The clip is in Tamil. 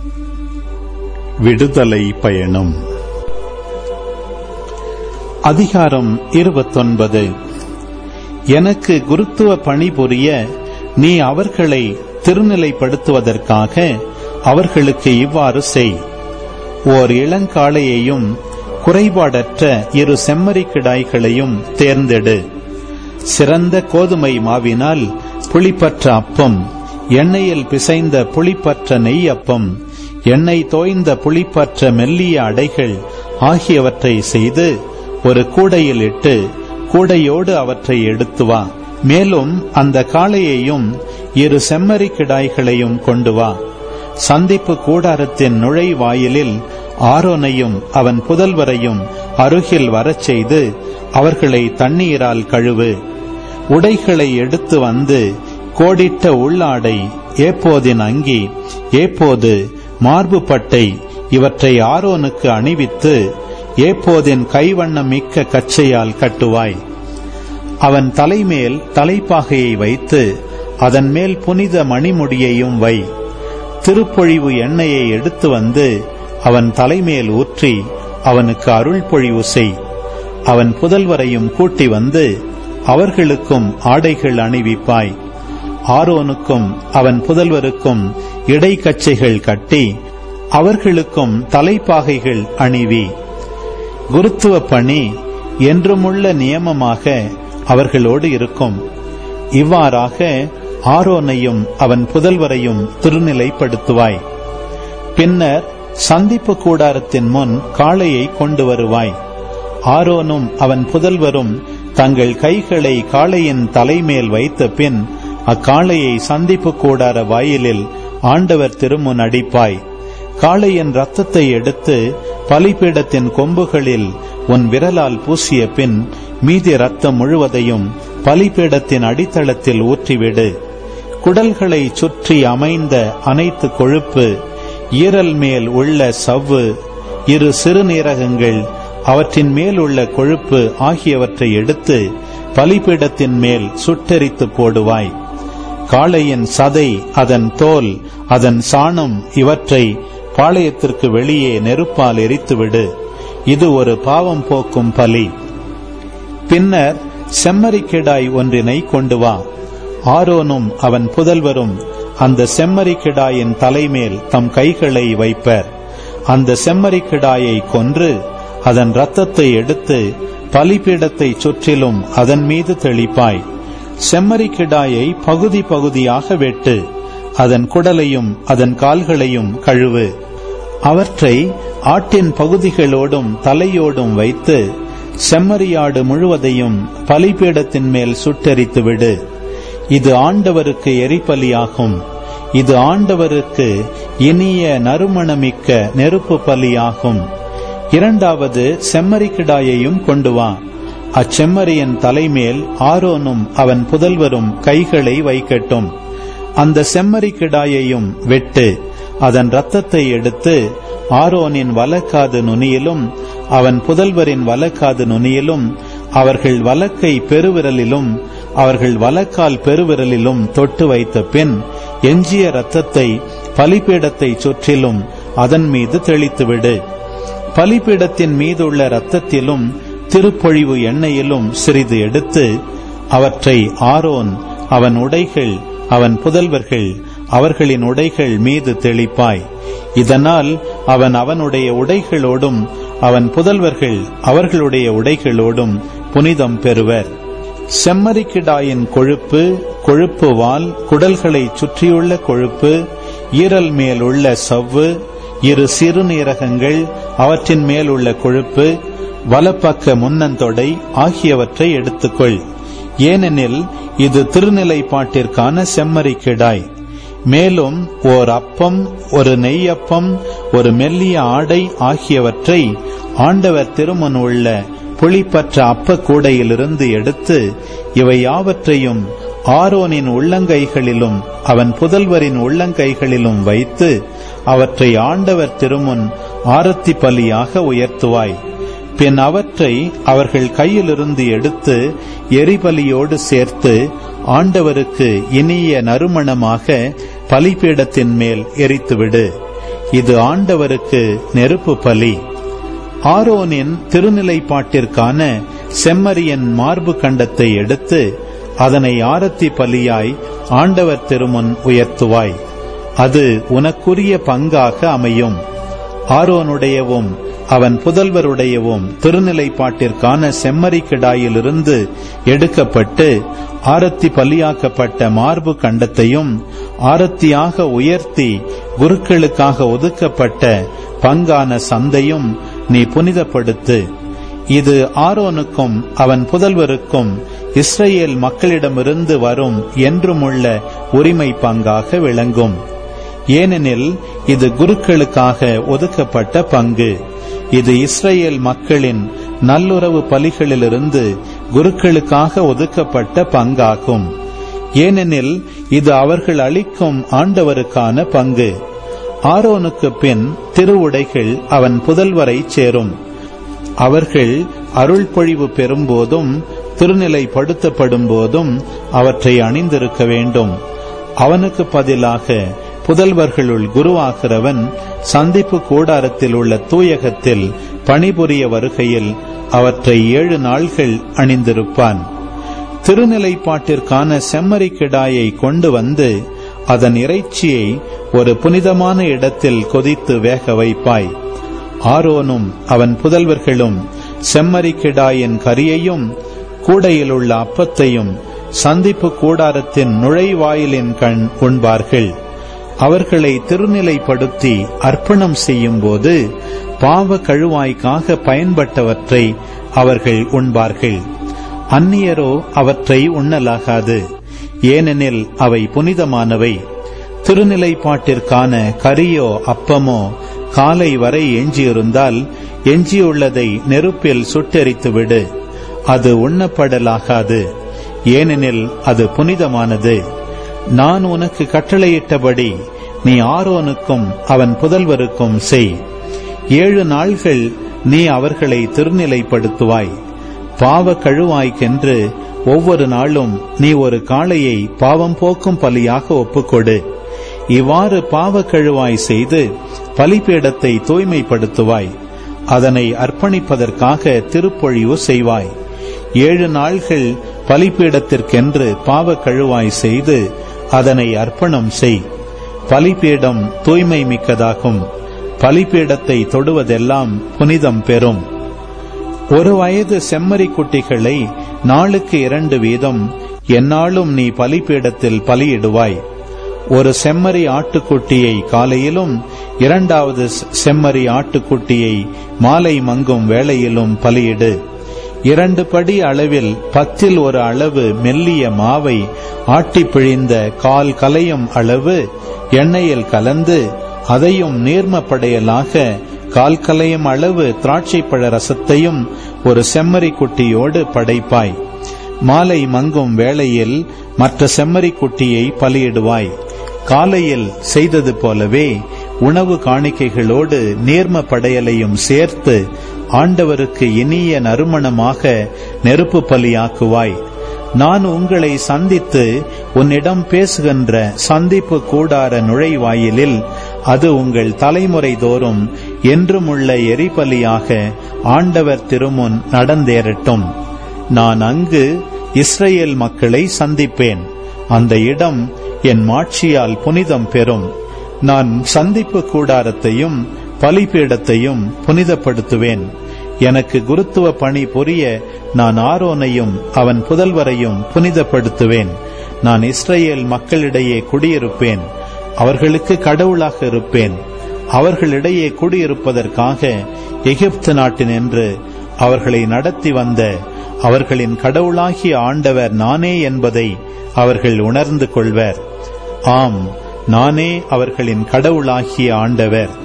விடுதலை பயணம் அதிகாரம் இருபத்தொன்பது எனக்கு குருத்துவ பணிபுரிய நீ அவர்களை திருநிலைப்படுத்துவதற்காக அவர்களுக்கு இவ்வாறு செய் ஓர் இளங்காளையையும் குறைபாடற்ற இரு செம்மறி கிடாய்களையும் தேர்ந்தெடு சிறந்த கோதுமை மாவினால் புளிப்பற்ற அப்பம் எண்ணெயில் பிசைந்த புளிப்பற்ற நெய் அப்பம் எண்ணெய் தோய்ந்த புளிப்பற்ற மெல்லிய அடைகள் ஆகியவற்றை செய்து ஒரு கூடையில் இட்டு கூடையோடு அவற்றை எடுத்து வா மேலும் அந்த காளையையும் இரு செம்மறி கிடாய்களையும் கொண்டு வா சந்திப்பு கூடாரத்தின் நுழைவாயிலில் ஆரோனையும் அவன் புதல்வரையும் அருகில் வரச் செய்து அவர்களை தண்ணீரால் கழுவு உடைகளை எடுத்து வந்து கோடிட்ட உள்ளாடை ஏப்போதின் அங்கி ஏப்போது மார்பு பட்டை இவற்றை ஆரோனுக்கு அணிவித்து ஏப்போதின் கைவண்ணம் மிக்க கச்சையால் கட்டுவாய் அவன் தலைமேல் தலைப்பாகையை வைத்து அதன் மேல் புனித மணிமுடியையும் வை திருப்பொழிவு எண்ணெயை எடுத்து வந்து அவன் தலைமேல் ஊற்றி அவனுக்கு அருள் பொழிவு செய் அவன் புதல்வரையும் கூட்டி வந்து அவர்களுக்கும் ஆடைகள் அணிவிப்பாய் ஆரோனுக்கும் அவன் புதல்வருக்கும் இடைக்கச்சைகள் கட்டி அவர்களுக்கும் தலைப்பாகைகள் அணிவி குருத்துவ பணி என்றுமுள்ள நியமமாக அவர்களோடு இருக்கும் இவ்வாறாக ஆரோனையும் அவன் புதல்வரையும் திருநிலைப்படுத்துவாய் பின்னர் சந்திப்பு கூடாரத்தின் முன் காளையை கொண்டு வருவாய் ஆரோனும் அவன் புதல்வரும் தங்கள் கைகளை காளையின் தலைமேல் வைத்த பின் அக்காளையை சந்திப்பு கூடார வாயிலில் ஆண்டவர் திருமுன் அடிப்பாய் காளையின் ரத்தத்தை எடுத்து பலிபீடத்தின் கொம்புகளில் உன் விரலால் பூசிய பின் மீதி ரத்தம் முழுவதையும் பலிபீடத்தின் அடித்தளத்தில் ஊற்றிவிடு குடல்களை சுற்றி அமைந்த அனைத்து கொழுப்பு ஈரல் மேல் உள்ள சவ்வு இரு சிறுநீரகங்கள் அவற்றின் மேல் உள்ள கொழுப்பு ஆகியவற்றை எடுத்து பலிபீடத்தின் மேல் சுட்டெரித்து போடுவாய் காளையின் சதை அதன் தோல் அதன் சாணம் இவற்றை பாளையத்திற்கு வெளியே நெருப்பால் எரித்துவிடு இது ஒரு பாவம் போக்கும் பலி பின்னர் செம்மறிக்கிடாய் ஒன்றினை கொண்டு வா ஆரோனும் அவன் புதல்வரும் அந்த செம்மறிக்கிடாயின் தலைமேல் தம் கைகளை வைப்பர் அந்த செம்மறிக்கிடாயை கொன்று அதன் இரத்தத்தை எடுத்து பலிபீடத்தை சுற்றிலும் அதன் மீது தெளிப்பாய் செம்மறிக்கிடாயை பகுதி பகுதியாக வெட்டு அதன் குடலையும் அதன் கால்களையும் கழுவு அவற்றை ஆட்டின் பகுதிகளோடும் தலையோடும் வைத்து செம்மறியாடு முழுவதையும் பலிபீடத்தின் மேல் சுட்டெரித்து விடு இது ஆண்டவருக்கு எரிபலியாகும் இது ஆண்டவருக்கு இனிய நறுமணமிக்க நெருப்பு பலியாகும் இரண்டாவது செம்மறிக்கிடாயையும் கொண்டு வா அச்செம்மறியின் தலைமேல் ஆரோனும் அவன் புதல்வரும் கைகளை வைக்கட்டும் அந்த செம்மறிக்கிடாயையும் வெட்டு அதன் இரத்தத்தை எடுத்து ஆரோனின் வலக்காது நுனியிலும் அவன் புதல்வரின் வலக்காது நுனியிலும் அவர்கள் வலக்கை பெருவிரலிலும் அவர்கள் வலக்கால் பெருவிரலிலும் தொட்டு வைத்த பின் எஞ்சிய இரத்தத்தை பலிபீடத்தை சுற்றிலும் அதன் மீது தெளித்துவிடு பலிபீடத்தின் மீதுள்ள இரத்தத்திலும் திருப்பொழிவு எண்ணெயிலும் சிறிது எடுத்து அவற்றை ஆரோன் அவன் உடைகள் அவன் புதல்வர்கள் அவர்களின் உடைகள் மீது தெளிப்பாய் இதனால் அவன் அவனுடைய உடைகளோடும் அவன் புதல்வர்கள் அவர்களுடைய உடைகளோடும் புனிதம் பெறுவர் செம்மறிக்கிடாயின் கொழுப்பு கொழுப்பு வால் குடல்களை சுற்றியுள்ள கொழுப்பு ஈரல் மேல் உள்ள சவ்வு இரு சிறுநீரகங்கள் அவற்றின் மேல் உள்ள கொழுப்பு வலப்பக்க முன்னந்தொடை ஆகியவற்றை எடுத்துக்கொள் ஏனெனில் இது திருநிலைப்பாட்டிற்கான செம்மறிக்கிடாய் மேலும் ஓர் அப்பம் ஒரு நெய்யப்பம் ஒரு மெல்லிய ஆடை ஆகியவற்றை ஆண்டவர் திருமன் உள்ள புளிப்பற்ற அப்ப கூடையிலிருந்து எடுத்து இவை யாவற்றையும் ஆரோனின் உள்ளங்கைகளிலும் அவன் புதல்வரின் உள்ளங்கைகளிலும் வைத்து அவற்றை ஆண்டவர் திருமுன் ஆரத்தி பலியாக உயர்த்துவாய் பின் அவற்றை அவர்கள் கையிலிருந்து எடுத்து எரிபலியோடு சேர்த்து ஆண்டவருக்கு இனிய நறுமணமாக பலிபீடத்தின் மேல் எரித்துவிடு இது ஆண்டவருக்கு நெருப்பு பலி ஆரோனின் திருநிலைப்பாட்டிற்கான செம்மறியன் மார்பு கண்டத்தை எடுத்து அதனை ஆரத்தி பலியாய் ஆண்டவர் திருமுன் உயர்த்துவாய் அது உனக்குரிய பங்காக அமையும் ஆரோனுடையவும் அவன் புதல்வருடையவும் திருநிலைப்பாட்டிற்கான செம்மறி கிடாயிலிருந்து எடுக்கப்பட்டு ஆரத்தி பலியாக்கப்பட்ட மார்பு கண்டத்தையும் ஆரத்தியாக உயர்த்தி குருக்களுக்காக ஒதுக்கப்பட்ட பங்கான சந்தையும் நீ புனிதப்படுத்து இது ஆரோனுக்கும் அவன் புதல்வருக்கும் இஸ்ரேல் மக்களிடமிருந்து வரும் என்றுமுள்ள உரிமை பங்காக விளங்கும் ஏனெனில் இது குருக்களுக்காக ஒதுக்கப்பட்ட பங்கு இது இஸ்ரேல் மக்களின் நல்லுறவு பலிகளிலிருந்து குருக்களுக்காக ஒதுக்கப்பட்ட பங்காகும் ஏனெனில் இது அவர்கள் அளிக்கும் ஆண்டவருக்கான பங்கு ஆரோனுக்கு பின் திருவுடைகள் அவன் புதல்வரை சேரும் அவர்கள் அருள் பொழிவு பெறும்போதும் திருநிலைப்படுத்தப்படும் போதும் அவற்றை அணிந்திருக்க வேண்டும் அவனுக்கு பதிலாக புதல்வர்களுள் குருவாகிறவன் சந்திப்பு கூடாரத்தில் உள்ள தூயகத்தில் பணிபுரிய வருகையில் அவற்றை ஏழு நாள்கள் அணிந்திருப்பான் திருநிலைப்பாட்டிற்கான செம்மறி கிடாயை கொண்டு வந்து அதன் இறைச்சியை ஒரு புனிதமான இடத்தில் கொதித்து வேக வைப்பாய் ஆரோனும் அவன் புதல்வர்களும் செம்மறி கிடாயின் கரியையும் கூடையில் உள்ள அப்பத்தையும் சந்திப்பு கூடாரத்தின் நுழைவாயிலின் கண் உண்பார்கள் அவர்களை திருநிலைப்படுத்தி அர்ப்பணம் செய்யும் போது பாவ கழுவாய்க்காக பயன்பட்டவற்றை அவர்கள் உண்பார்கள் அந்நியரோ அவற்றை உண்ணலாகாது ஏனெனில் அவை புனிதமானவை திருநிலைப்பாட்டிற்கான கரியோ அப்பமோ காலை வரை எஞ்சியிருந்தால் எஞ்சியுள்ளதை நெருப்பில் சுட்டெரித்துவிடு அது உண்ணப்படலாகாது ஏனெனில் அது புனிதமானது நான் உனக்கு கட்டளையிட்டபடி நீ ஆரோனுக்கும் அவன் புதல்வருக்கும் செய் ஏழு நாள்கள் நீ அவர்களை திருநிலைப்படுத்துவாய் பாவ கழுவாய்க்கென்று ஒவ்வொரு நாளும் நீ ஒரு காளையை பாவம் போக்கும் பலியாக ஒப்புக்கொடு இவ்வாறு பாவ கழுவாய் செய்து பலிபீடத்தை தூய்மைப்படுத்துவாய் அதனை அர்ப்பணிப்பதற்காக திருப்பொழிவு செய்வாய் ஏழு நாள்கள் பலிபீடத்திற்கென்று பாவ கழுவாய் செய்து அதனை அர்ப்பணம் செய் பலிபீடம் தூய்மை மிக்கதாகும் பலிபீடத்தை தொடுவதெல்லாம் புனிதம் பெறும் ஒரு வயது செம்மறி குட்டிகளை நாளுக்கு இரண்டு வீதம் எந்நாளும் நீ பலிபீடத்தில் பலியிடுவாய் ஒரு செம்மறி ஆட்டுக்குட்டியை காலையிலும் இரண்டாவது செம்மறி ஆட்டுக்குட்டியை மாலை மங்கும் வேளையிலும் பலியிடு இரண்டு படி அளவில் பத்தில் ஒரு அளவு மெல்லிய மாவை ஆட்டி பிழிந்த கால் கலையும் அளவு எண்ணெயில் கலந்து அதையும் நீர்மப்படையலாக கால் கலையும் அளவு திராட்சைப்பழ ரசத்தையும் ஒரு செம்மறி குட்டியோடு படைப்பாய் மாலை மங்கும் வேளையில் மற்ற செம்மறி குட்டியை பலியிடுவாய் காலையில் செய்தது போலவே உணவு காணிக்கைகளோடு நீர்ம படையலையும் சேர்த்து ஆண்டவருக்கு இனிய நறுமணமாக நெருப்பு பலியாக்குவாய் நான் உங்களை சந்தித்து உன்னிடம் பேசுகின்ற சந்திப்பு கூடார நுழைவாயிலில் அது உங்கள் தலைமுறை தோறும் என்றும் உள்ள எரிபலியாக ஆண்டவர் திருமுன் நடந்தேறட்டும் நான் அங்கு இஸ்ரேல் மக்களை சந்திப்பேன் அந்த இடம் என் மாட்சியால் புனிதம் பெறும் நான் சந்திப்பு கூடாரத்தையும் பலிபீடத்தையும் புனிதப்படுத்துவேன் எனக்கு குருத்துவ பணி புரிய நான் ஆரோனையும் அவன் புதல்வரையும் புனிதப்படுத்துவேன் நான் இஸ்ரேல் மக்களிடையே குடியிருப்பேன் அவர்களுக்கு கடவுளாக இருப்பேன் அவர்களிடையே குடியிருப்பதற்காக எகிப்து நாட்டினின்று அவர்களை நடத்தி வந்த அவர்களின் கடவுளாகிய ஆண்டவர் நானே என்பதை அவர்கள் உணர்ந்து கொள்வர் ஆம் நானே அவர்களின் கடவுளாகிய ஆண்டவர்